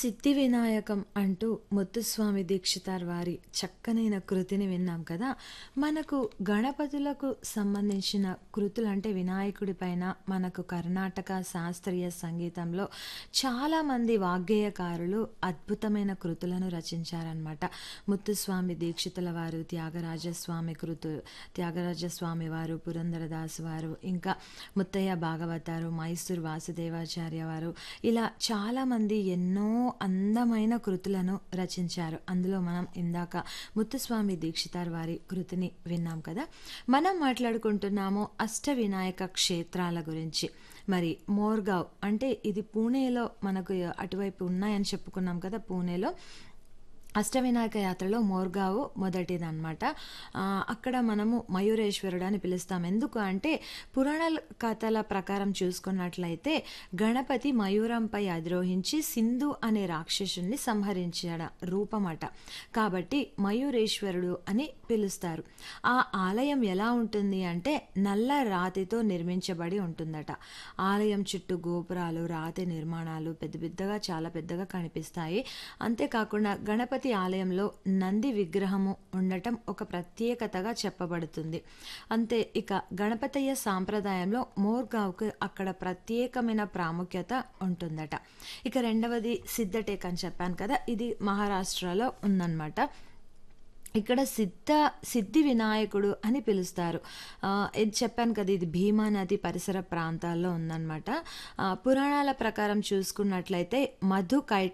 సిద్ధి వినాయకం అంటూ ముత్తుస్వామి దీక్షితార్ వారి చక్కనైన కృతిని విన్నాం కదా మనకు గణపతులకు సంబంధించిన కృతులు అంటే వినాయకుడి పైన మనకు కర్ణాటక శాస్త్రీయ సంగీతంలో చాలామంది వాగ్గేయకారులు అద్భుతమైన కృతులను రచించారనమాట ముత్తుస్వామి దీక్షితుల వారు త్యాగరాజస్వామి కృతు త్యాగరాజస్వామి వారు పురంధరదాస్ వారు ఇంకా ముత్తయ్య భాగవతారు మైసూర్ వాసుదేవాచార్య వారు ఇలా చాలామంది ఎన్నో అందమైన కృతులను రచించారు అందులో మనం ఇందాక ముత్తుస్వామి దీక్షితార్ వారి కృతిని విన్నాం కదా మనం మాట్లాడుకుంటున్నాము అష్ట వినాయక క్షేత్రాల గురించి మరి మోర్గావ్ అంటే ఇది పూణేలో మనకు అటువైపు ఉన్నాయని చెప్పుకున్నాం కదా పూణేలో అష్టవినాయక యాత్రలో మోర్గావు మొదటిదన్నమాట అక్కడ మనము మయూరేశ్వరుడు అని పిలుస్తాం ఎందుకు అంటే పురాణ కథల ప్రకారం చూసుకున్నట్లయితే గణపతి మయూరంపై అధిరోహించి సింధు అనే రాక్షసుని సంహరించాడ రూపమట కాబట్టి మయూరేశ్వరుడు అని పిలుస్తారు ఆ ఆలయం ఎలా ఉంటుంది అంటే నల్ల రాతితో నిర్మించబడి ఉంటుందట ఆలయం చుట్టూ గోపురాలు రాతి నిర్మాణాలు పెద్ద పెద్దగా చాలా పెద్దగా కనిపిస్తాయి అంతేకాకుండా గణపతి గణపతి ఆలయంలో నంది విగ్రహము ఉండటం ఒక ప్రత్యేకతగా చెప్పబడుతుంది అంతే ఇక గణపతయ్య సాంప్రదాయంలో మోర్గావ్కు అక్కడ ప్రత్యేకమైన ప్రాముఖ్యత ఉంటుందట ఇక రెండవది సిద్ధటేక్ అని చెప్పాను కదా ఇది మహారాష్ట్రలో ఉందన్నమాట ఇక్కడ సిద్ధ సిద్ధి వినాయకుడు అని పిలుస్తారు ఇది చెప్పాను కదా ఇది భీమా నది పరిసర ప్రాంతాల్లో ఉందన్నమాట పురాణాల ప్రకారం చూసుకున్నట్లయితే మధు కై